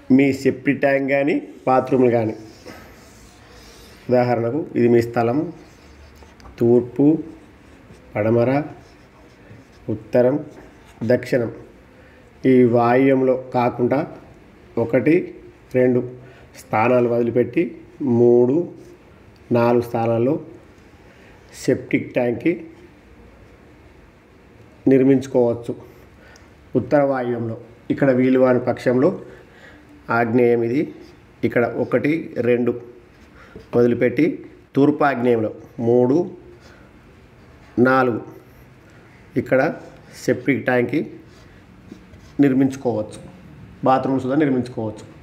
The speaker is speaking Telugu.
మీ సెప్టి ట్యాంక్ కానీ బాత్రూమ్లు కానీ ఉదాహరణకు ఇది మీ స్థలం తూర్పు పడమర ఉత్తరం దక్షిణం ఈ వాయువ్యంలో కాకుండా ఒకటి రెండు స్థానాలు వదిలిపెట్టి మూడు నాలుగు స్థానాల్లో సెప్టిక్ ట్యాంక్కి నిర్మించుకోవచ్చు ఉత్తర వాయువ్యంలో ఇక్కడ వీలు కాని పక్షంలో ఆగ్నేయం ఇది ఇక్కడ ఒకటి రెండు వదిలిపెట్టి తూర్పు ఆగ్నేయంలో మూడు నాలుగు ఇక్కడ సెప్టిక్ ట్యాంక్కి నిర్మించుకోవచ్చు బాత్రూమ్స్ కూడా నిర్మించుకోవచ్చు